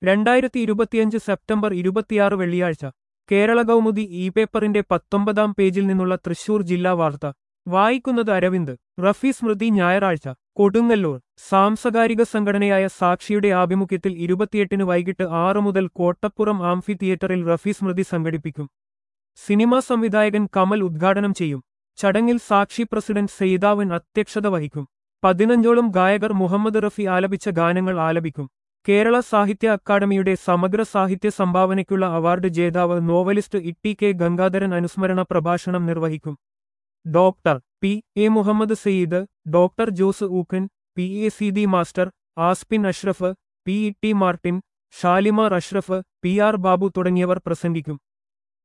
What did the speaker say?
രണ്ടായിരത്തി ഇരുപത്തിയഞ്ച് സെപ്റ്റംബർ ഇരുപത്തിയാറ് വെള്ളിയാഴ്ച കേരള കൗമുദി ഇ പേപ്പറിന്റെ പത്തൊമ്പതാം പേജിൽ നിന്നുള്ള തൃശൂർ ജില്ലാ വാർത്ത വായിക്കുന്നത് അരവിന്ദ് റഫി സ്മൃതി ഞായറാഴ്ച കൊടുങ്ങല്ലൂർ സാംസ്കാരിക സംഘടനയായ സാക്ഷിയുടെ ആഭിമുഖ്യത്തിൽ ഇരുപത്തിയെട്ടിന് വൈകിട്ട് ആറ് മുതൽ കോട്ടപ്പുറം ആംഫി തിയേറ്ററിൽ റഫി സ്മൃതി സംഘടിപ്പിക്കും സിനിമാ സംവിധായകൻ കമൽ ഉദ്ഘാടനം ചെയ്യും ചടങ്ങിൽ സാക്ഷി പ്രസിഡന്റ് സെയ്താവൻ അധ്യക്ഷത വഹിക്കും പതിനഞ്ചോളം ഗായകർ മുഹമ്മദ് റഫി ആലപിച്ച ഗാനങ്ങൾ ആലപിക്കും കേരള സാഹിത്യ അക്കാദമിയുടെ സമഗ്ര സാഹിത്യ സംഭാവനയ്ക്കുള്ള അവാർഡ് ജേതാവ് നോവലിസ്റ്റ് ഇട്ടി കെ ഗംഗാധരൻ അനുസ്മരണ പ്രഭാഷണം നിർവഹിക്കും doctor P A Muhammad Sayyid doctor Jose Ookkan P A C the master Aspin Ashraf P E T Martin Shalimar Ashraf P R Babu തുടങ്ങിയവർ പ്രസംഗിക്കും